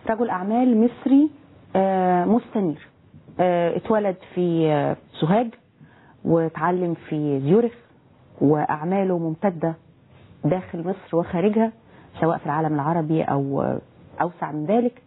رجل اعمال مصري آه، مستنير آه، اتولد في آه، سوهاج واتعلم في زيورخ واعماله ممتده داخل مصر وخارجها سواء في العالم العربي او آه، اوسع من ذلك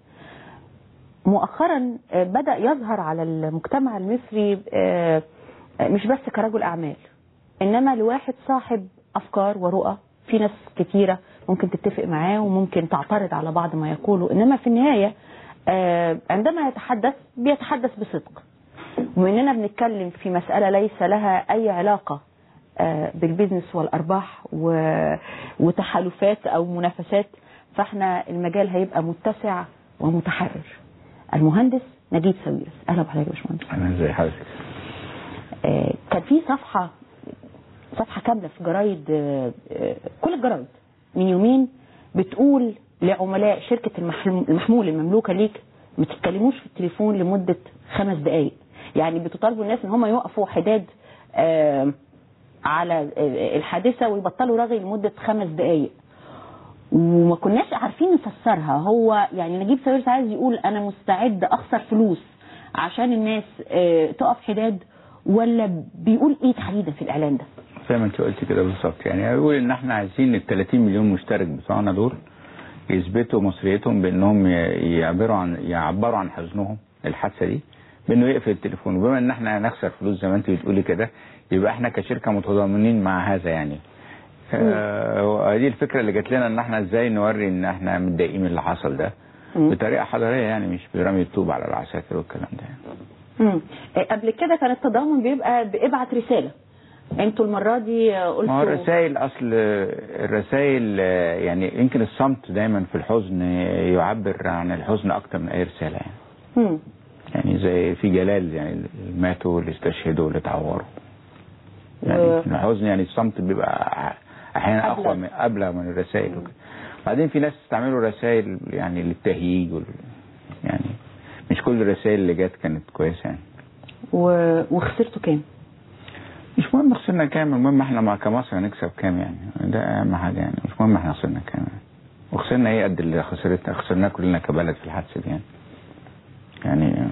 مؤخرا آه، بدا يظهر على المجتمع المصري آه، آه، مش بس كرجل اعمال انما لواحد صاحب افكار ورؤى في ناس كتيره ممكن تتفق معاه وممكن تعترض على بعض ما يقوله انما في النهايه آه، عندما يتحدث بيتحدث بصدق واننا بنتكلم في مساله ليس لها اي علاقه آه، بالبيزنس والارباح و- وتحالفات او منافسات فاحنا المجال هيبقى متسع ومتحرر المهندس نجيب ساويرس اهلا بحضرتك يا باشمهندس انا زي حضرتك آه، كان في صفحة صفحة كاملة في جرايد آه، آه، كل الجرايد من يومين بتقول لعملاء شركة المحل- المحمول المملوكة ليك ما تتكلموش في التليفون لمدة خمس دقايق يعني بتطالبوا الناس ان هم يوقفوا حداد آه، على آه، الحادثة ويبطلوا رغي لمدة خمس دقايق وما كناش عارفين نفسرها هو يعني نجيب ساويرس عايز يقول انا مستعد اخسر فلوس عشان الناس آه، تقف حداد ولا بيقول ايه تحديدا في الاعلان ده زي ما انت قلت كده بالظبط يعني بيقول ان احنا عايزين ال 30 مليون مشترك بتوعنا دول يثبتوا مصريتهم بانهم ي- يعبروا عن يعبروا عن حزنهم الحادثه دي بانه يقفل التليفون وبما ان احنا هنخسر فلوس زي ما انت بتقولي كده يبقى احنا كشركه متضامنين مع هذا يعني آه دي الفكره اللي جات لنا ان احنا ازاي نوري ان احنا متضايقين من اللي حصل ده مم. بطريقه حضاريه يعني مش برمي الطوب على العساكر والكلام ده يعني. مم. آه، قبل كده كان التضامن بيبقى بابعت رساله انتوا المره دي آه، قلتوا ما هو الرسائل اصل الرسائل يعني يمكن الصمت دايما في الحزن يعبر عن الحزن اكتر من اي رساله يعني مم. يعني زي في جلال يعني اللي ماتوا واللي استشهدوا واللي اتعوروا يعني و- الحزن يعني الصمت بيبقى احيانا أبلغ. اقوى من ابلغ من الرسائل وكده بعدين في ناس استعملوا رسائل يعني للتهييج وال يعني مش كل الرسائل اللي جت كانت كويسه يعني و... وخسرتوا كام؟ مش مهم خسرنا كام المهم احنا مع كمصر هنكسب كام يعني ده اهم حاجه يعني مش مهم احنا خسرنا كام يعني. وخسرنا ايه قد اللي خسرتنا خسرناه كلنا كبلد في الحادثه دي يعني يعني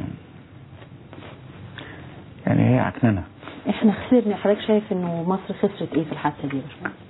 يعني هي عكننه احنا خسرنا حضرتك شايف انه مصر خسرت ايه في الحادثه دي يا باشمهندس؟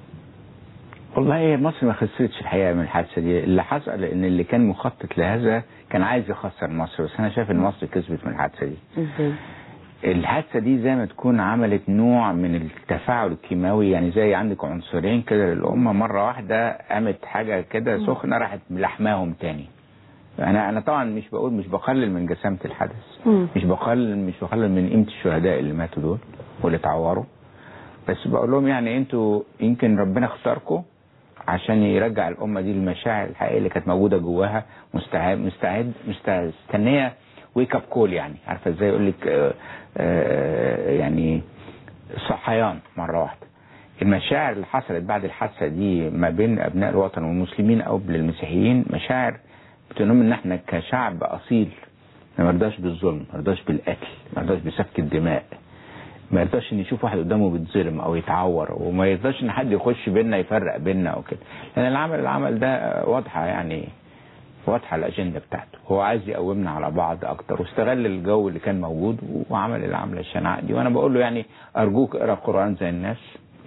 والله هي مصر ما خسرتش الحقيقه من الحادثه دي اللي حصل ان اللي كان مخطط لهذا كان عايز يخسر مصر بس انا شايف ان مصر كسبت من الحادثه دي ازاي؟ الحادثه دي زي ما تكون عملت نوع من التفاعل الكيماوي يعني زي عندك عنصرين كده للامه مره واحده قامت حاجه كده سخنه راحت ملحماهم تاني انا انا طبعا مش بقول مش بقلل من جسامه الحدث مم. مش بقلل مش بقلل من قيمه الشهداء اللي ماتوا دول واللي اتعوروا بس بقول لهم يعني انتوا يمكن ربنا اختاركم عشان يرجع الامه دي المشاعر الحقيقيه اللي كانت موجوده جواها مستعد مستعد مستع- مستنيه ويك اب كول يعني عارفه ازاي يقول لك آه، آه، يعني صحيان مره واحده المشاعر اللي حصلت بعد الحادثه دي ما بين ابناء الوطن والمسلمين او المسيحيين مشاعر بتقول لهم ان احنا كشعب اصيل ما نرضاش بالظلم ما نرضاش بالقتل ما نرضاش بسفك الدماء ما يرضاش ان يشوف واحد قدامه بيتظلم او يتعور وما يرضاش ان حد يخش بينا يفرق بينا او كده لان العمل العمل ده واضحه يعني واضحه الاجنده بتاعته هو عايز يقومنا على بعض اكتر واستغل الجو اللي كان موجود وعمل العمله الشنعاء دي وانا بقول له يعني ارجوك اقرا القران زي الناس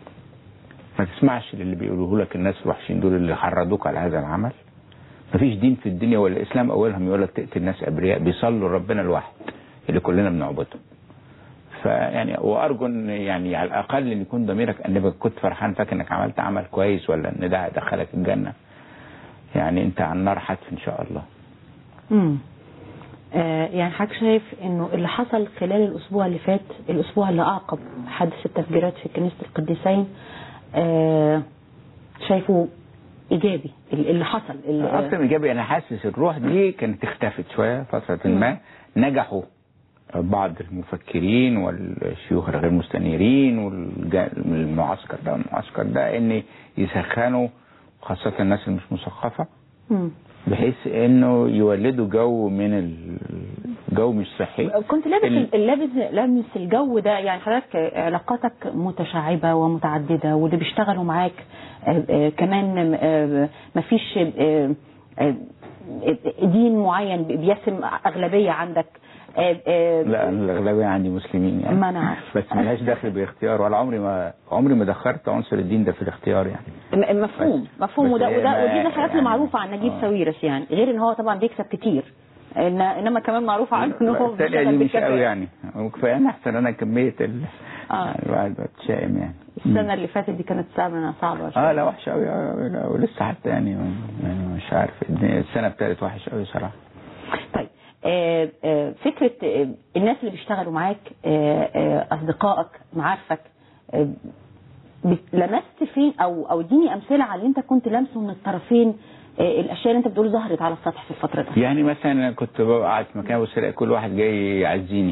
ما تسمعش للي بيقولوه لك الناس الوحشين دول اللي حرضوك على هذا العمل مفيش دين في الدنيا ولا الاسلام اولهم يقول لك تقتل ناس ابرياء بيصلوا لربنا الواحد اللي كلنا بنعبده فيعني وارجو ان يعني على الاقل ان يكون ضميرك انك كنت فرحان فاكر انك عملت عمل كويس ولا ان ده هيدخلك الجنه يعني انت على النار حتف ان شاء الله امم آه يعني حضرتك شايف انه اللي حصل خلال الاسبوع اللي فات الاسبوع اللي اعقب حادث التفجيرات في كنيسه القديسين آه شايفه ايجابي اللي حصل اللي اكتر من ايجابي انا حاسس الروح دي كانت اختفت شويه فتره ما نجحوا بعض المفكرين والشيوخ الغير مستنيرين والمعسكر ده والمعسكر ده ان يسخنوا خاصه الناس اللي مش مثقفه مم. بحيث انه يولدوا جو من الجو مش صحي كنت لابس ال- لابس لابس الجو ده يعني حضرتك علاقاتك متشعبه ومتعدده واللي بيشتغلوا معاك آه، آه، كمان آه، مفيش آه، آه، دين معين بيسم اغلبيه عندك آه، آه، لا أنا الاغلبيه عندي مسلمين يعني ما أنا عارف. بس ملهاش دخل باختيار ولا عمري ما عمري ما دخلت عنصر الدين ده في الاختيار يعني م- مفهوم بس- مفهوم بس وده هي وده ما- ودي من الحاجات يعني- المعروفه عن نجيب آه. ساويرس يعني غير ان هو طبعا بيكسب كتير إن انما كمان معروف عنه ان هو التانية دي بيشتغل مش قوي بالكفاءة. يعني وكفايه انا احسن انا كميه ال آه. يعني الواحد بقى شائم يعني السنه اللي فاتت دي كانت سنه صعبه اه شوية. لا وحش قوي ولسه حتى يعني يعني مش عارف السنه ابتدت وحش قوي صراحه طيب آه، آه، فكرة آه، الناس اللي بيشتغلوا معاك آه، آه، أصدقائك معارفك آه، بت- لمست فين أو أو اديني أمثلة على اللي أنت كنت لامسه من الطرفين آه، الأشياء اللي أنت بتقول ظهرت على السطح في الفترة دي يعني مثلا انا كنت ببقى قاعد في مكان بص الاقي كل واحد جاي يعزيني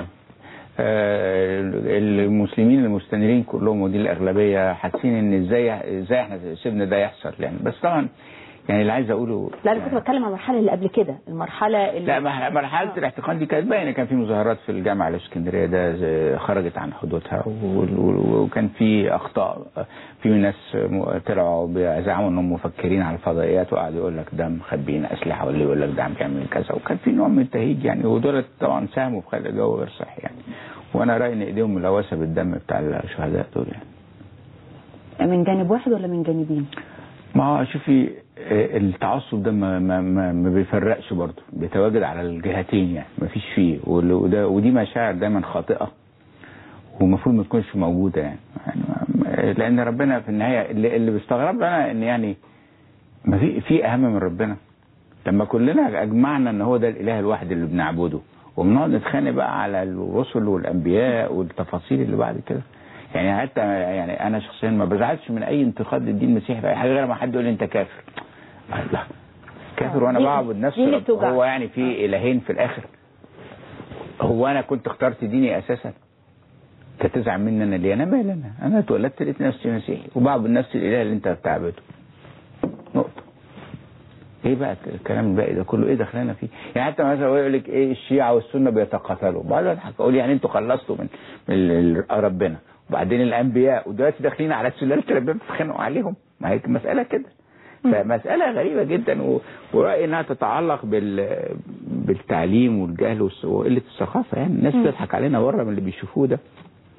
آه، المسلمين المستنيرين كلهم ودي الاغلبيه حاسين ان ازاي ازاي احنا سيبنا ده يحصل يعني بس طبعا يعني اللي عايز اقوله لا أنا كنت بتكلم عن المرحلة اللي قبل كده المرحلة اللي لا مح- مرحله الاحتقان دي كانت باينه كان في مظاهرات في الجامعه الاسكندريه ده ز- خرجت عن حدودها وال- وال- وكان في اخطاء في ناس م- طلعوا بيزعموا انهم مفكرين على الفضائيات وقعدوا يقول لك ده مخبيين اسلحه واللي يقول لك ده بيعمل كذا وكان في نوع من التهيج يعني ودول طبعا ساهموا في خلق الجو غير صحي يعني وانا رايي ان ايديهم ملوثه بالدم بتاع الشهداء دول يعني من جانب واحد ولا من جانبين؟ ما هو شوفي آه، التعصب ده ما, ما, ما, ما بيفرقش برضه بيتواجد على الجهتين يعني ما فيش فيه وال- وده ودي مشاعر دايما خاطئه ومفروض ما تكونش موجوده يعني, يعني ما- لان ربنا في النهايه اللي, اللي بيستغرب لنا ان يعني ما في في اهم من ربنا لما كلنا اجمعنا ان هو ده الاله الواحد اللي بنعبده وبنقعد نتخانق بقى على الرسل والانبياء والتفاصيل اللي بعد كده يعني حتى يعني انا شخصيا ما بزعلش من اي انتقاد للدين المسيحي في اي حاجه غير ما حد يقول لي انت كافر الله كافر وانا دي- بعبد نفس دي اللي رب- بتوجع. هو يعني في الهين في الاخر هو انا كنت اخترت ديني اساسا انت تزعل مني انا ليه انا مالي انا انا اتولدت لقيت نفسي مسيحي وبعبد نفس الاله اللي انت بتعبده نقطه ايه بقى الكلام الباقي ده كله ايه دخلنا فيه يعني حتى مثلا هو يقول لك ايه الشيعة والسنة بيتقاتلوا بعد اضحك اقول يعني انتوا خلصتوا من من ال- ال- ربنا وبعدين الانبياء ودلوقتي داخلين على سلالة الانبياء بتتخانقوا عليهم ما هي مسألة كده فمسألة غريبة جدا و- ورأيي انها تتعلق بال بالتعليم والجهل والس- وقلة الثقافة يعني الناس بتضحك علينا بره من اللي بيشوفوه ده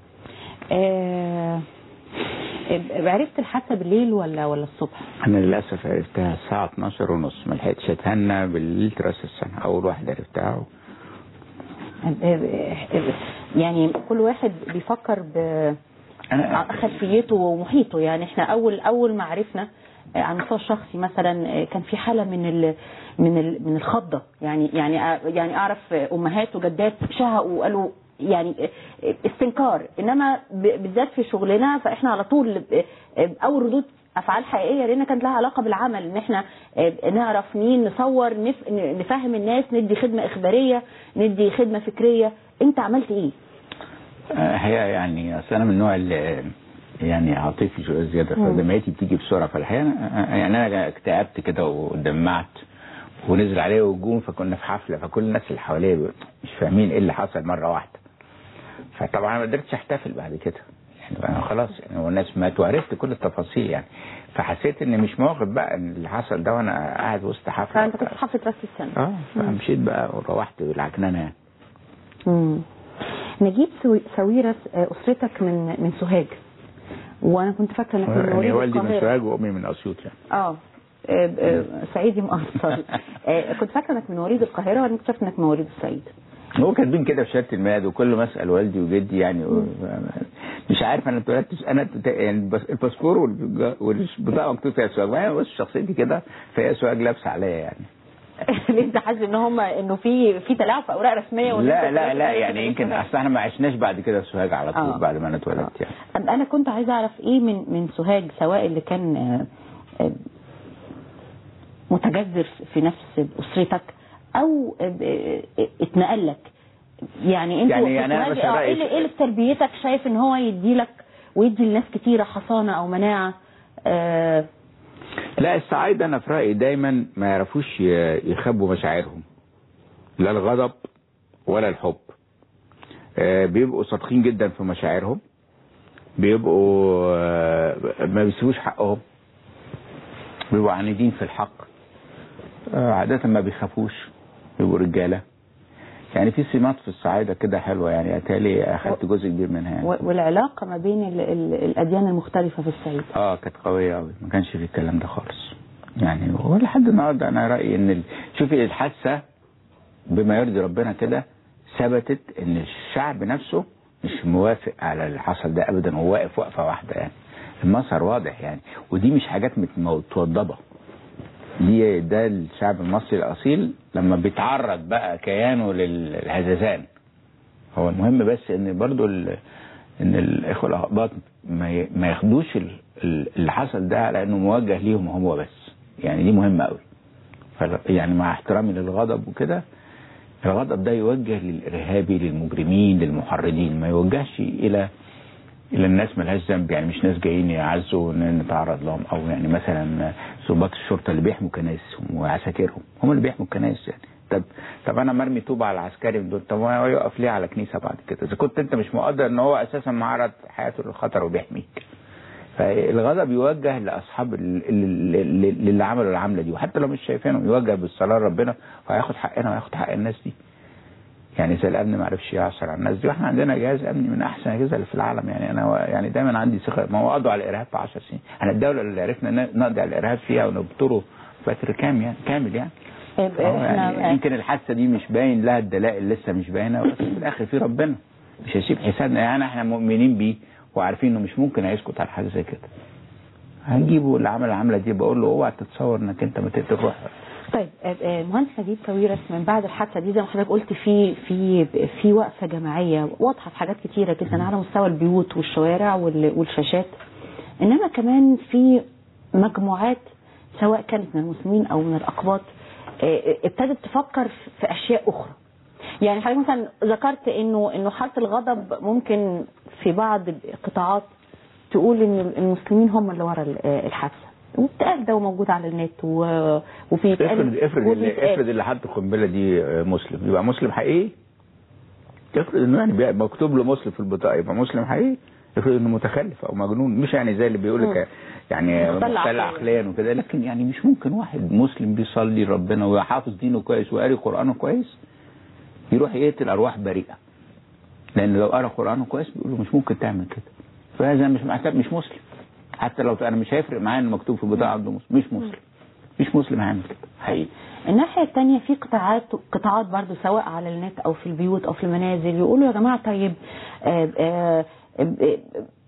آه، عرفت الحادثة بالليل ولا ولا الصبح؟ انا للاسف عرفتها الساعة 12 ونص ما لحقتش اتهنى بالليل راس السنة اول واحد عرفتها يعني كل واحد بيفكر ب انا خلفيته ومحيطه يعني احنا اول اول ما عرفنا آه، على المستوى الشخصي مثلا آه، كان في حاله من ال من ال من الخضه يعني يعني آه، يعني اعرف آه، امهات وجدات شهقوا وقالوا يعني آه، استنكار انما ب- بالذات في شغلنا فاحنا على طول آه، آه، اول ردود افعال حقيقيه لان كانت لها علاقه بالعمل ان احنا آه، نعرف مين نصور نف- نفهم الناس ندي خدمه اخباريه ندي خدمه فكريه انت عملت ايه؟ هي يعني اصل انا من النوع اللي يعني عاطفي شويه زياده مم. فدمعتي بتيجي بسرعه فالحقيقه أنا- يعني انا اكتئبت كده ودمعت ونزل عليا هجوم فكنا في حفله فكل الناس اللي حواليا بيقولوا مش فاهمين ايه اللي حصل مره واحده فطبعا أنا ما قدرتش احتفل بعد كده يعني انا خلاص يعني والناس ماتوا وعرفت كل التفاصيل يعني فحسيت ان مش موقف بقى ان اللي حصل ده وانا قاعد وسط حفله فانت كنت في حفله راس السنه اه فمشيت بقى وروحت بالعكننه يعني مم. نجيب سوي- ساويرس آه، اسرتك من من سوهاج وانا كنت فاكره انك من يعني مواليد والدي من القاهره سوهاج وامي من اسيوط يعني اه آه، آه، صعيدي مقصر آه، كنت فاكره انك من مواليد القاهره وانا اكتشفت انك من مواليد الصعيد هو كاتبين كده في شهاده الميلاد وكل ما اسال والدي وجدي يعني و... مش عارف انا اتولدت انا ت- يعني البس- الباسبور والج- والبطاقه مكتوب فيها سواج ما هي بس شخصيتي كده فهي سواج لابسه عليا يعني اللي انت حاسس ان هم انه في في تلاعب في اوراق رسميه وإن لا أنت لا لا اتولدت يعني في يمكن سوهاج. اصل احنا ما عشناش بعد كده في سوهاج على طول آه. بعد ما انا اتولدت يعني أم- انا كنت عايزه اعرف ايه من من سوهاج سواء اللي كان آه، آه، متجذر في نفس اسرتك او آه، آه، اتنقل لك يعني انت يعني أنا في بس سوهاج، آه، رأيي- ايه اللي ايه اللي في تربيتك شايف ان هو يدي لك ويدي لناس كتيره حصانه او مناعه آه، لا الصعايدة انا في رايي دايما ما يعرفوش ي- يخبوا مشاعرهم لا الغضب ولا الحب آه، بيبقوا صادقين جدا في مشاعرهم بيبقوا آه، ما بيسيبوش حقهم بيبقوا عنيدين في الحق آه، عادة ما بيخافوش بيبقوا رجالة يعني في سمات في الصعايدة كده حلوة يعني أتالي أخدت جزء كبير منها يعني. و- والعلاقة ما بين ال- ال- الأديان المختلفة في الصعيد اه كانت قوية أوي ما كانش في الكلام ده خالص يعني هو لحد النهارده أنا رأيي إن ال... شوفي الحادثة بما يرضي ربنا كده ثبتت إن الشعب نفسه مش موافق على اللي حصل ده أبدا هو واقف وقفة واحدة يعني المظهر واضح يعني ودي مش حاجات مت- متوضبة دي ده الشعب المصري الأصيل لما بيتعرض بقى كيانه للهزازان هو المهم بس ان برضو ال... ان الاخوه الاقباط ما, ي... ما ياخدوش ال... ال- اللي حصل ده على انه موجه ليهم هو بس يعني دي مهمه قوي فل... يعني مع احترامي للغضب وكده الغضب ده يوجه للارهابي للمجرمين للمحرضين ما يوجهش الى الى الناس ملهاش ذنب يعني مش ناس جايين يعزوا ان نتعرض لهم او يعني مثلا ضباط الشرطه اللي بيحموا كنايسهم وعساكرهم هم اللي بيحموا الكنائس يعني طب طب انا مرمي طوبه على العسكري من دول طب هو يقف ليه على كنيسه بعد كده اذا كنت انت مش مقدر ان هو اساسا معرض حياته للخطر وبيحميك فالغضب يوجه لاصحاب ال- ال- ال- اللي عملوا العمله دي وحتى لو مش شايفينهم يوجه بالصلاه لربنا وهياخد حقنا وهياخد حق الناس دي يعني زي الامن ما عرفش يعثر على الناس دي واحنا عندنا جهاز امني من احسن الاجهزه اللي في العالم يعني انا يعني دايما عندي ثقه ما هو قضوا على الارهاب في 10 سنين احنا الدوله اللي عرفنا ن- نقضي على الارهاب فيها ونبتره فتره كام يعني كامل يعني طيب فهو يعني احنا يمكن الحادثه دي مش باين لها الدلائل لسه مش باينه بس في الاخر في ربنا مش هيسيب حسابنا يعني احنا مؤمنين بيه وعارفين انه مش ممكن هيسكت على حاجه زي كده هنجيبه اللي عمل العمله دي بقول له اوعى تتصور انك انت ما تقتل روح طيب آه، آه، المهندس نجيب كويرس من بعد الحادثه دي زي ما حضرتك قلت في في في وقفه جماعيه واضحه في حاجات كتيره جدا على مستوى البيوت والشوارع وال- والشاشات انما كمان في مجموعات سواء كانت من المسلمين او من الاقباط آه، ابتدت تفكر في اشياء اخرى يعني حضرتك مثلا ذكرت انه انه حاله الغضب ممكن في بعض القطاعات تقول ان المسلمين هم اللي ورا ال- آه، الحادثه وبتقال ده موجود على النت و- وفي افرض افرض اللي وبيتقال. افرض اللي حط القنبله دي آه، مسلم يبقى مسلم حقيقي افرض انه يعني بيبقى مكتوب له مسلم في البطاقه يبقى مسلم حقيقي افرض انه متخلف او مجنون مش يعني زي اللي بيقول مم. لك يعني مختل مختل عقلياً. عقليا وكده لكن يعني مش ممكن واحد مسلم بيصلي ربنا وحافظ دينه كويس وقاري قرانه كويس يروح يقتل ارواح بريئه لان لو قرا قرانه كويس بيقول له مش ممكن تعمل كده فهذا مش محتاج مش مسلم حتى لو انا مش هيفرق معايا انه مكتوب في البطاقه عنده مسلم مش مسلم مش مسلم هيعمل كده حقيقي الناحية التانية في قطاعات قطاعات برضو سواء على النت أو في البيوت أو في المنازل يقولوا يا جماعة طيب آه، آه، آه،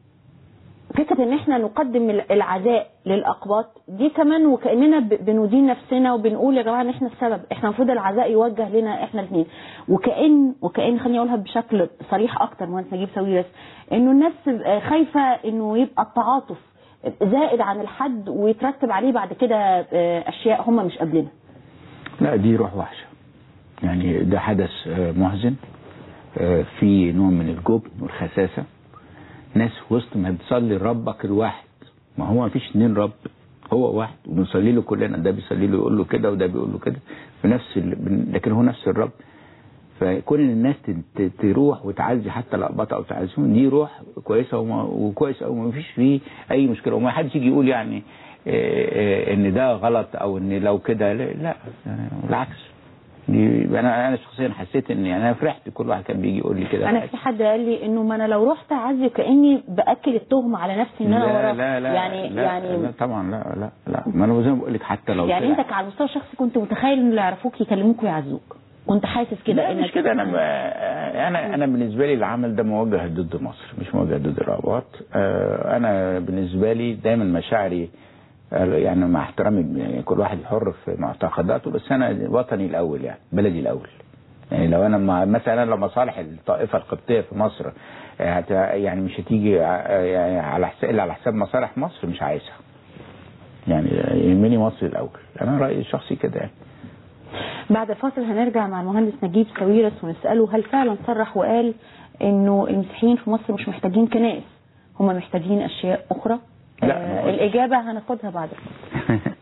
فكرة إن إحنا نقدم العزاء للأقباط دي كمان وكأننا ب- بندين نفسنا وبنقول يا جماعة إن إحنا السبب إحنا المفروض العزاء يوجه لنا إحنا الاثنين وكأن وكأن خليني أقولها بشكل صريح أكتر مهندس نجيب ساويرس إنه الناس آه، خايفة إنه يبقى التعاطف زائد عن الحد ويترتب عليه بعد كده آه، أشياء هم مش قابلينها لا دي روح وحشة يعني ده حدث آه، محزن آه، في نوع من الجبن والخساسة ناس وسط ما بتصلي لربك الواحد ما هو ما فيش اتنين رب هو واحد وبنصلي له كلنا ده بيصلي له يقول له كده وده بيقول له كده بنفس ال... بن- لكن هو نفس الرب فكون ان الناس ت- ت- تروح وتعزي حتى الاقباط او تعزيهم دي روح كويسه وما وكويس او ما فيش فيه اي مشكله وما حدش يجي يقول يعني آه، آه، ان ده غلط او ان لو كده لا لا، يعني بالعكس دي انا انا شخصيا حسيت ان يعني انا فرحت كل واحد كان بيجي يقول لي كده انا في حد قال لي انه ما انا لو رحت اعزي كاني باكل التهمه على نفسي ان انا لا وراه لا لا يعني لا يعني لا طبعا لا لا لا ما انا زي ما بقول لك حتى لو يعني طلع- انت على المستوى الشخصي كنت متخيل ان اللي يعرفوك يكلموك ويعزوك كنت حاسس كده لا مش كده انا ب... انا انا بالنسبه لي العمل ده موجه ضد مصر مش موجه ضد الرابط آه، انا بالنسبه لي دايما مشاعري آه، يعني مع احترامي يعني كل واحد حر في معتقداته بس انا وطني الاول يعني بلدي الاول يعني لو انا مع- مثلا لو مصالح الطائفه القبطيه في مصر آه، هت... يعني مش هتيجي آه، يعني على حساب الا على حساب مصالح مصر مش عايزها يعني يهمني مصر الاول انا رايي الشخصي كده يعني بعد الفاصل هنرجع مع المهندس نجيب ساويرس ونساله هل فعلا صرح وقال انه المسيحيين في مصر مش محتاجين كنائس هم محتاجين اشياء اخرى لا، ما آه قلتش. الاجابه هناخدها بعد الفاصل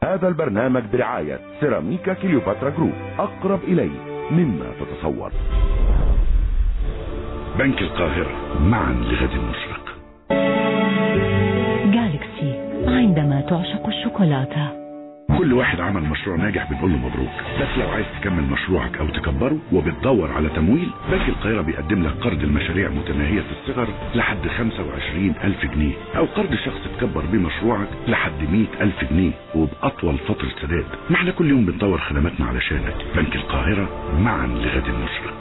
هذا البرنامج برعاية سيراميكا كليوباترا جروب أقرب إليه مما تتصور بنك القاهرة معا لغد مشرق جالكسي عندما تعشق الشوكولاتة كل واحد عمل مشروع ناجح بنقول له مبروك بس لو عايز تكمل مشروعك او تكبره وبتدور على تمويل بنك القاهرة بيقدم لك قرض المشاريع متناهية الصغر لحد 25 ألف جنيه أو قرض شخص تكبر بيه مشروعك لحد 100 ألف جنيه وبأطول فترة سداد ما احنا كل يوم بنطور خدماتنا علشانك بنك القاهرة معا لغد مشرق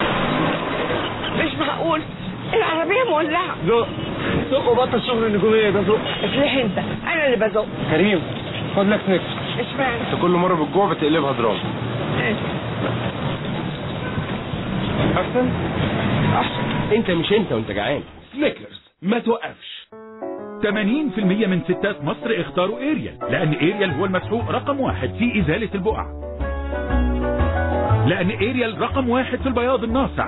مش معقول العربية مولعة زق زق وبطل شغل النجومية ده زق افلح انت انا اللي بزق كريم خد لك سنيكس اشمعنى انت كل مرة بالجوع بتقلبها دراما احسن احسن انت مش انت وانت جعان سنيكرز ما توقفش 80% من ستات مصر اختاروا اريال لان اريال هو المسحوق رقم واحد في ازالة البقع لان اريال رقم واحد في البياض الناصع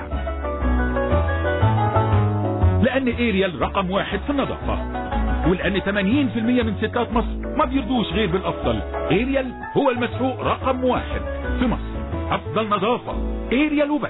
لان اريال رقم واحد في النظافة ولان 80% من ستات مصر ما بيرضوش غير بالافضل اريال هو المسحوق رقم واحد في مصر افضل نظافة اريال وبس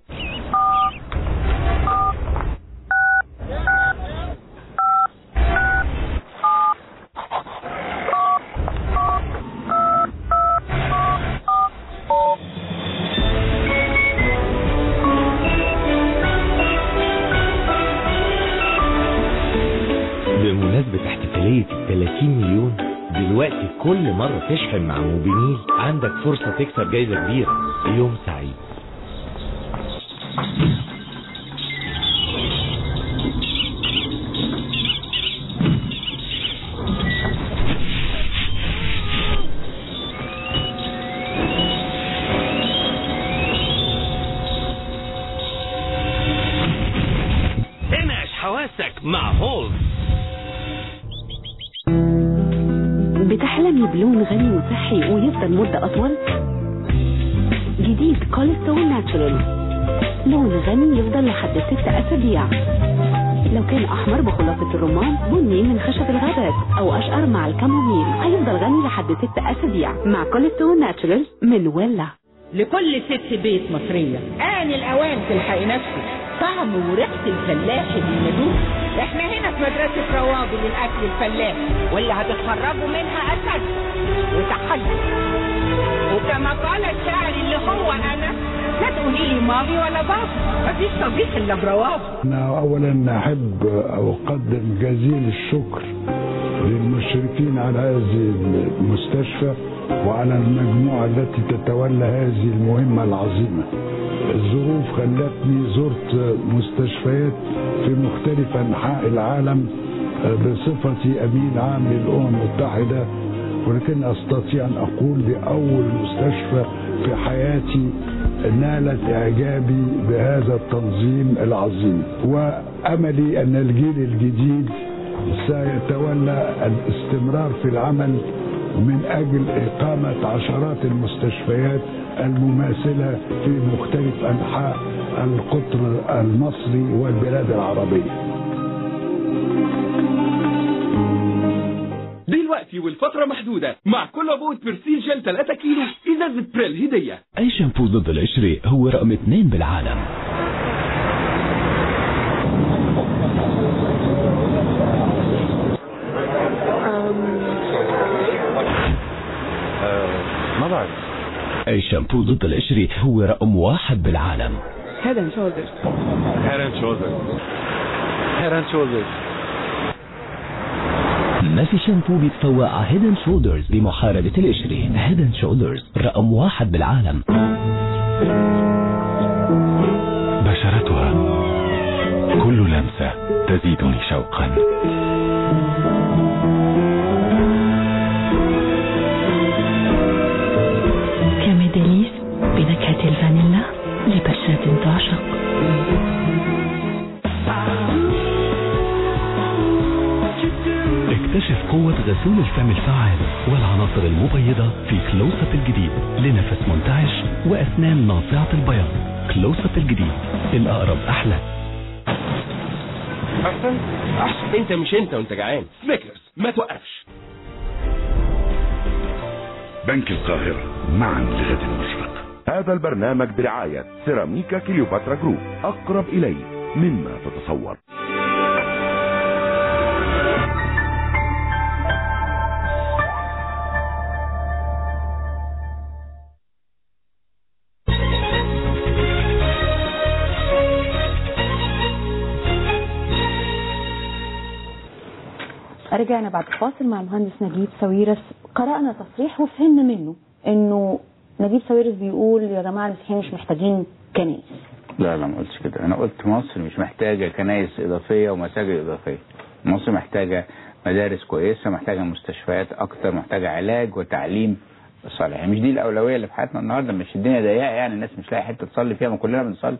بمناسبة احتفالية ال 30 مليون دلوقتي كل مرة تشحن مع موبينيل عندك فرصة تكسب جايزة كبيرة يوم سعيد انعش حواسك مع هولز بتحلمي بلون غني وصحي ويفضل مدة أطول؟ جديد كوليسترول ناتشورال لون غني يفضل لحد ست أسابيع لو كان أحمر بخلاصة الرمان بني من خشب الغابات أو أشقر مع الكاموميل هيفضل غني لحد ست أسابيع مع كوليسترول ناتشورال من ولا لكل ست بيت مصرية آن الأوان تلحقي نفسك طعم وريحة الفلاح اللي ندوب احنا هنا في مدرسة روابي للأكل الفلاح واللي هتتخرجوا منها أسد وتحدي وكما قال الشاعر اللي هو أنا لا تقولي لي مامي ولا بابا مفيش صديق إلا بروابي أنا أولا أحب أقدم جزيل الشكر للمشرفين على هذه المستشفى وعلى المجموعة التي تتولى هذه المهمة العظيمة الظروف خلتني زرت مستشفيات في مختلف أنحاء العالم بصفتي أمين عام للأمم المتحدة ولكن أستطيع أن أقول بأول مستشفى في حياتي نالت إعجابي بهذا التنظيم العظيم وأملي أن الجيل الجديد سيتولى الاستمرار في العمل من أجل إقامة عشرات المستشفيات المماثلة في مختلف أنحاء القطر المصري والبلاد العربية دلوقتي والفترة محدودة مع كل عبوة برسيل جل 3 كيلو ازازة بريل هدية اي شامبو ضد القشرة هو رقم اثنين بالعالم ما بعرف اي شامبو ضد القشرة هو رقم واحد بالعالم هيد اند شولدرز هيد اند شولدرز هيد اند شولدرز ما في شامبو بيتفوق على هيدن شولدرز بمحاربة القشرة هيدن شولدرز رقم واحد بالعالم بشرتها كل لمسة تزيدني شوقا كميداليس بنكهة الفانيلا لبشرة تعشق اكتشف قوة غسول الفم الفعال والعناصر المبيضة في كلوز اب الجديد لنفس منتعش وأسنان ناصعة البياض كلوز اب الجديد الأقرب أحلى احسن احسن انت مش انت وانت جعان سنيكرز ما توقفش بنك القاهرة معا لغد مشرق هذا البرنامج برعاية سيراميكا كليوباترا جروب أقرب إلي مما تتصور رجعنا بعد الفاصل مع المهندس نجيب ساويرس قرأنا تصريح وفهمنا منه انه نجيب ساويرس بيقول يا جماعة المسيحيين مش محتاجين كنائس لا لا ما قلتش كده انا قلت مصر مش محتاجه كنايس اضافيه ومساجد اضافيه مصر محتاجه مدارس كويسه محتاجه مستشفيات اكتر محتاجه علاج وتعليم صالح مش دي الاولويه اللي في حياتنا النهارده مش الدنيا ضيقه يعني الناس مش لاقي حته تصلي فيها ما كلنا بنصلي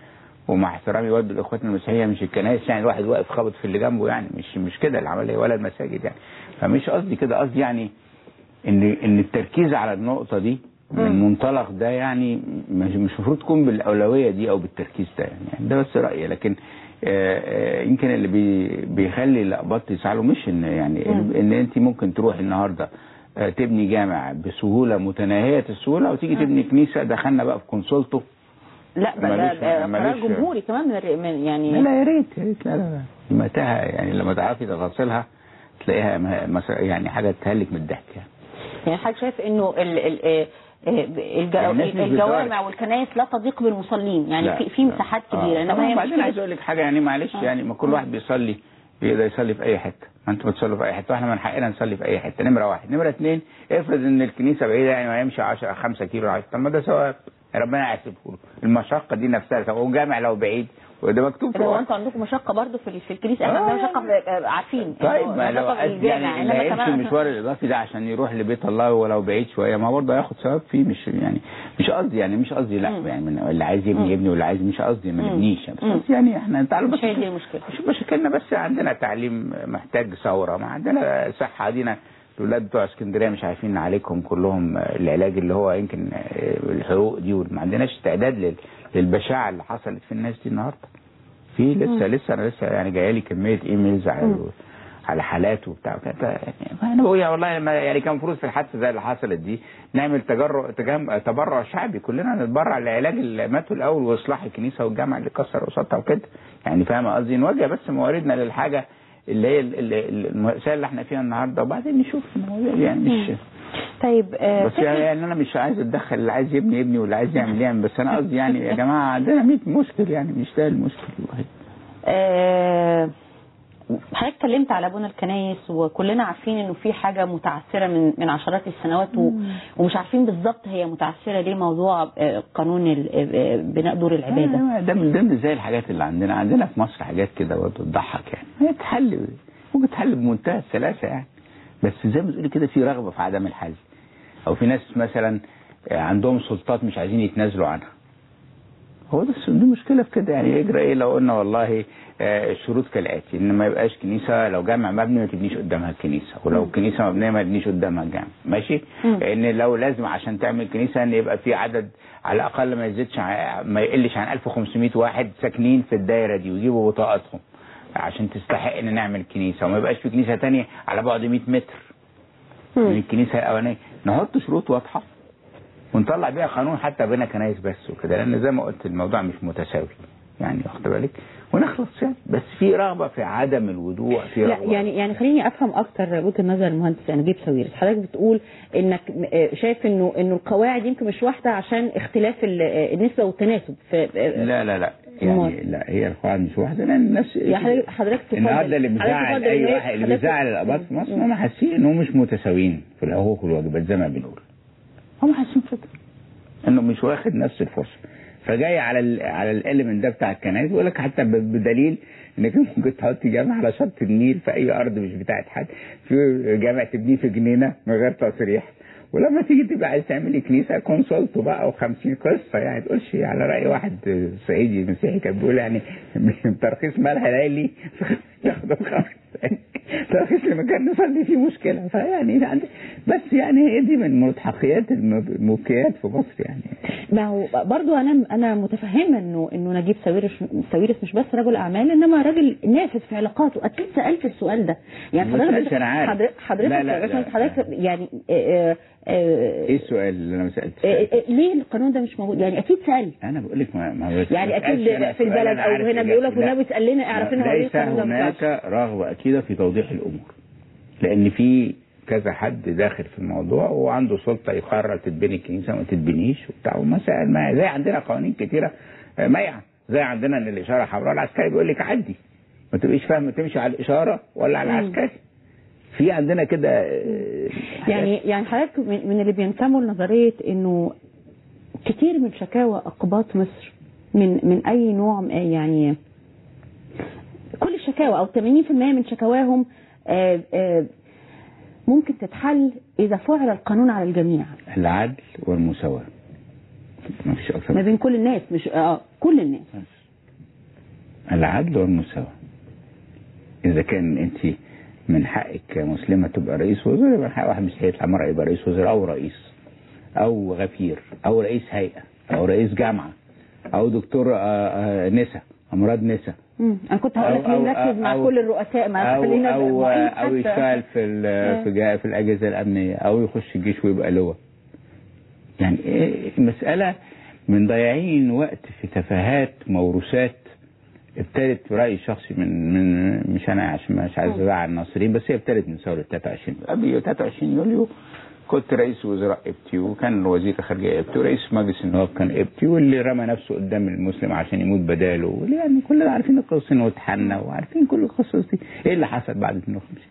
ومع احترامي ود لاخواتنا المسيحيه مش الكنائس يعني الواحد واقف خابط في اللي جنبه يعني مش مش كده العمليه ولا المساجد يعني فمش قصدي كده قصدي يعني ان ان التركيز على النقطه دي من منطلق ده يعني مش مش المفروض تكون بالاولويه دي او بالتركيز ده يعني, يعني ده بس رايي لكن آه، آه، يمكن اللي بي بيخلي الاقباط يزعلوا مش ان يعني مم. ان انت ممكن تروح النهارده آه، تبني جامع بسهوله متناهيه السهوله وتيجي تبني كنيسه دخلنا بقى في كونسولته لا بقى ماليش- ده قرار ماليش- جمهوري كمان من الر- من يعني لا لا يا ريت يا ريت لا لا لا دي متاهه يعني لما تعرفي تفاصيلها تلاقيها م- مس- يعني حاجه تهلك من الضحك يعني يعني حضرتك شايف انه ال ال آه، آه، الج- الناس مش الجوامع بتدرك. والكنائس لا تضيق بالمصلين يعني لا، في في لا. مساحات آه. كبيره انما طبعاً هي وبعدين مشكلة- عايز اقول لك حاجه يعني معلش آه. يعني ما كل واحد بيصلي بيقدر يصلي في اي حته ما انتوا بتصلوا في اي حته واحنا من حقنا نصلي في اي حته نمره واحد نمره اثنين افرض ان الكنيسه بعيده يعني ما يمشي 10 5 كيلو 10 طب ما ده ثواب ربنا يحسبه له المشقه دي نفسها ثواب وجامع لو بعيد وده مكتوب في لو الورق. انتوا عندكم مشقه برضه في ال- في الكنيسه احنا آه. عندنا مشقه في- آه، عارفين طيب إنه ما لو مشقة في قد الجامع يعني اللي انما هيمشي كمان المشوار الاضافي ده عشان يروح لبيت الله ولو بعيد شويه ما برضه هياخد ثواب فيه مش يعني مش قصدي يعني مش قصدي لا يعني من اللي عايز يبني يبني واللي عايز مش قصدي ما مم. نبنيش بس مم. قصدي يعني احنا تعالوا بس مش هي دي المشكله شوف مشاكلنا بس عندنا تعليم محتاج ثوره ما عندنا صحه عندنا الاولاد بتوع اسكندريه مش عارفين نعالجهم كلهم العلاج اللي هو يمكن الحروق دي وما عندناش استعداد لل- للبشاعه اللي حصلت في الناس دي النهارده في لسه لسه انا لسه يعني جايه لي كميه ايميلز على على حالات وبتاع وكده. يعني انا بقول يا والله لما يعني كان المفروض في الحادثه زي اللي حصلت دي نعمل تجرع تجم- تبرع شعبي كلنا نتبرع لعلاج اللي ماتوا الاول واصلاح الكنيسه والجامع اللي كسر قصادها وكده يعني فاهم قصدي نوجه بس مواردنا للحاجه اللي هي ال- ال- ال- المأساة اللي احنا فيها النهارده وبعدين نشوف المواضيع دي يعني مش طيب آه، بس يعني, يعني انا مش عايز اتدخل اللي عايز يبني يبني واللي عايز يعمل يعمل بس انا قصدي يعني يا جماعه عندنا 100 مشكل يعني مش ده المشكل والله آه، حضرتك اتكلمت على بنى الكنايس وكلنا عارفين انه في حاجه متعثره من من عشرات السنوات و- ومش عارفين بالظبط هي متعثره ليه موضوع آه، قانون ال- آه، بناء دور العباده آه، ده من ضمن زي الحاجات اللي عندنا عندنا في مصر حاجات كده برضه تضحك يعني هي تحل ممكن تحل بمنتهى السلاسه يعني بس زي ما تقولي كده في رغبه في عدم الحل او في ناس مثلا عندهم سلطات مش عايزين يتنازلوا عنها هو ده دي مشكله في كده يعني يجرى ايه لو قلنا والله آه، الشروط كالاتي ان ما يبقاش كنيسه لو جامع مبني ما تبنيش قدامها الكنيسه ولو الكنيسه مبنيه ما تبنيش قدامها الجامع ماشي ان لو لازم عشان تعمل كنيسه ان يبقى في عدد على الاقل ما يزيدش عن- ما يقلش عن 1500 واحد ساكنين في الدايره دي ويجيبوا بطاقاتهم عشان تستحق ان نعمل كنيسه وما يبقاش في كنيسه تانية على بعد 100 متر من الكنيسه الاولانيه نحط شروط واضحه ونطلع بيها قانون حتى بين كنايس بس وكده لان زي ما قلت الموضوع مش متساوي يعني واخد بالك ونخلص يعني بس في رغبه في عدم الوضوح في لا رغبه يعني يعني خليني افهم اكتر وجهه نظر المهندس نجيب ساويرس حضرتك بتقول انك آه، شايف انه انه القواعد يمكن مش واحده عشان اختلاف ال- آه، النسبه والتناسب في آه، لا لا لا يعني أمال. لا هي القواعد مش واحده لان الناس يا حضرتك حضرتك تفضل النهارده اللي حضرتك بيزعل تفضل اي إن هي- واحد اللي حضرتك- بيزعل الاباط في مصر هم حاسين انهم مش متساويين في الحقوق والواجبات زي ما بنقول هم حاسين كده انه مش واخد نفس الفرصه فجاي على ال على الاليمنت ده بتاع الكنائس يقول لك حتى ب- بدليل انك ممكن تحط جامع على شط النيل في اي ارض مش بتاعت حد في جامع تبنيه في جنينه من غير تصريح ولما تيجي تبقى عايز تعملي كنيسه كونسولت بقى و50 قصه يعني تقولش على راي واحد صعيدي مسيحي كان بيقول يعني ترخيص مالها ليلي ياخدوا خمس ترخيص المكان نصلي فيه مشكله فيعني عند- بس يعني هي دي من ملتحقيات الم- المبكيات في مصر يعني ما هو برضو انا انا متفهمه انه انه نجيب ساويرس ساويرس مش بس رجل اعمال انما راجل نافذ في علاقاته اكيد سالت السؤال ده يعني ما حضرتك سألتش، أنا عارف. حضرتك حضرتك لا، لا، يا باشمهندس، لا. حضرتك يعني آه، آه، ايه السؤال اللي انا ما سالتش آه، آه، ليه القانون ده مش موجود يعني اكيد سال انا بقول لك ما, ما يعني ما اكيد سألش أنا في سؤال البلد أنا او عارف هنا بيقول لك إجابته. لا. والنبي اسال لنا اعرف لنا هو ليه ليس القانون ده ما هناك ينفعش. رغبة أكيدة في توضيح الأمور لأن في كذا حد داخل في الموضوع وعنده سلطة يقرر تتبني الكنيسة وما تتبنيش وبتاع ومسائل ما زي عندنا قوانين كتيرة آه، مايعة زي عندنا إن الإشارة حمراء العسكري بيقول لك عدي ما تبقيش فاهم تمشي على الإشارة ولا على مم. العسكري في عندنا كده آه، يعني يعني حضرتك من من اللي بينتموا لنظريه انه كتير من شكاوى اقباط مصر من من اي نوع م- يعني كل الشكاوى او 80% من شكاواهم آه، آه، ممكن تتحل اذا فعل القانون على الجميع العدل والمساواة ما فيش أكثر ما بين كل الناس مش اه كل الناس العدل والمساواة إذا كان أنت من حقك كمسلمة تبقى رئيس وزراء يبقى من حق واحد مسيحي يطلع مرة يبقى رئيس وزراء أو رئيس أو غفير أو رئيس هيئة أو رئيس جامعة أو دكتور آه، آه، نسا أمراض نسا مم. انا كنت هقول لك أو- ليه أو- نركز مع أو- كل الرؤساء ما أو خلينا أو معين أو حتى. يشتغل في ال- في جا- في الأجهزة الأمنية أو يخش الجيش ويبقى لواء يعني إيه المسألة من ضياعين وقت في تفاهات موروثات ابتدت في رأيي الشخصي من من مش أنا عشان مش عايز أزعل الناصرين بس هي ابتدت من ثورة 23 قبل 23 يوليو كنت رئيس وزراء ابتي وكان وزير الخارجية ابتي ورئيس مجلس النواب كان ابتي واللي رمى نفسه قدام المسلم عشان يموت بداله واللي يعني كلنا عارفين القصة انه اتحنى وعارفين كل القصص دي ايه اللي حصل بعد 52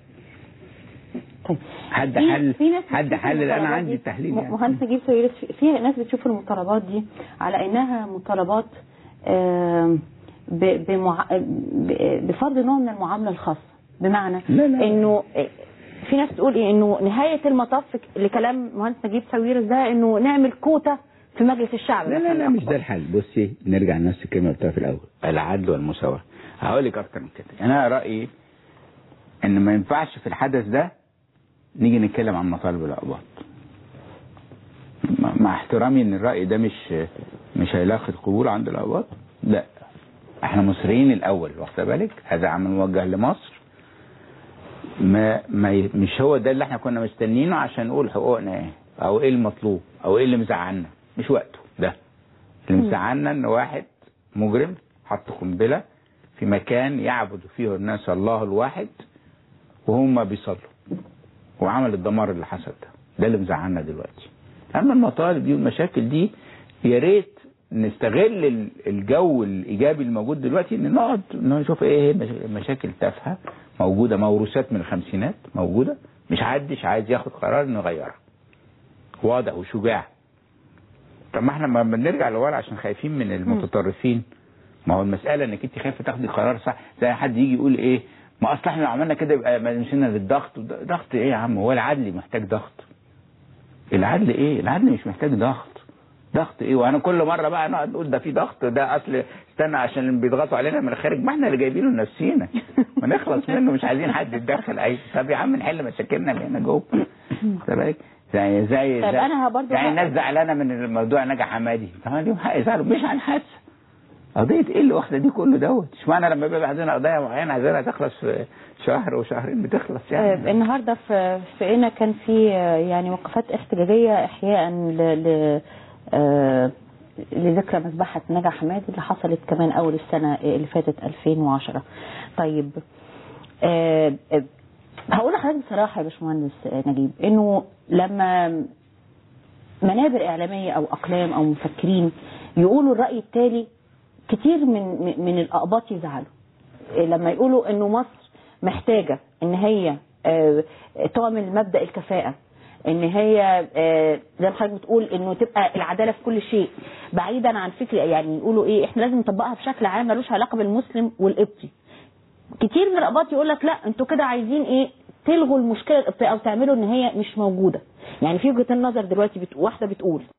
حد في- حل في ناس حد بتشوف حل انا المطالبات عندي دي- التحليل م- يعني مهندس نجيب سويرس في- في ناس بتشوف المطالبات دي على انها مطالبات آم، ب- بمع... ب- بفرض نوع من المعامله الخاصه بمعنى لا لا. انه في ناس تقول ايه انه نهايه المطاف لكلام مهندس نجيب ساويرس ده انه نعمل كوتا في مجلس الشعب لا لا لا مش ده الحل بصي نرجع لنفس الكلمه اللي قلتها في الاول العدل والمساواه هقول لك اكتر من كده انا رايي ان ما ينفعش في الحدث ده نيجي نتكلم عن مطالب الاقباط مع- مع احترامي ان الراي ده مش مش هيلاقي القبول عند الاقباط لا احنا مصريين الاول واخد بالك هذا عمل موجه لمصر ما, ما ي- مش هو ده اللي احنا كنا مستنيينه عشان نقول حقوقنا ايه او ايه المطلوب او ايه اللي مزعلنا مش وقته ده اللي مزعلنا ان واحد مجرم حط قنبله في مكان يعبد فيه الناس الله الواحد وهم بيصلوا وعمل الدمار اللي حصل ده ده اللي مزعلنا دلوقتي اما المطالب دي والمشاكل دي يا ريت نستغل ال- الجو الايجابي الموجود دلوقتي ان نقعد نشوف ايه هي المش- مشاكل تافهه موجوده موروثات من الخمسينات موجوده مش حدش عايز ياخد قرار انه يغيرها واضح وشجاع طب ما احنا ما بنرجع لورا عشان خايفين من المتطرفين ما هو المساله انك انت خايفه تاخدي قرار صح زي حد يجي يقول ايه ما اصل احنا لو عملنا كده يبقى ما مشينا للضغط وده- ضغط ايه يا عم هو العدل محتاج ضغط العدل ايه العدل مش محتاج ضغط ضغط ايه وانا كل مره بقى نقعد نقول ده في ضغط ده اصل استنى عشان اللي بيضغطوا علينا من الخارج ما احنا اللي جايبينه لنفسينا ما نخلص منه مش عايزين حد يتدخل اي طب يا عم نحل مشاكلنا اللي هنا جوه خد بالك زي زي طب زي- أنا برضو يعني ه- الناس زعلانه من الموضوع نجا حمادي طبعا ليهم حق يزعلوا مش عن حادثه قضيه ايه اللي واخده دي كله دوت اشمعنى لما بيبقى عندنا قضيه معينه عايزينها تخلص في شهر وشهرين بتخلص آه، يعني النهارده في في قنا كان في آه، يعني وقفات احتجاجيه احياء ل ل آه، لذكرى مذبحه نجا حمادي اللي حصلت كمان اول السنه اللي فاتت 2010 طيب آه، آه، هقول لحضرتك بصراحه يا باشمهندس آه، نجيب انه لما منابر اعلاميه او اقلام او مفكرين يقولوا الراي التالي كتير من من- من الاقباط يزعلوا إيه لما يقولوا انه مصر محتاجه ان هي آه، تعمل مبدا الكفاءه ان هي آه، زي ما حضرتك بتقول انه تبقى العداله في كل شيء بعيدا عن فكر يعني يقولوا ايه احنا لازم نطبقها بشكل عام ملوش علاقه بالمسلم والقبطي كتير من الاباط يقول لك لا انتوا كده عايزين ايه تلغوا المشكله القبطيه او تعملوا ان هي مش موجوده يعني في وجهه النظر دلوقتي بت... واحده بتقول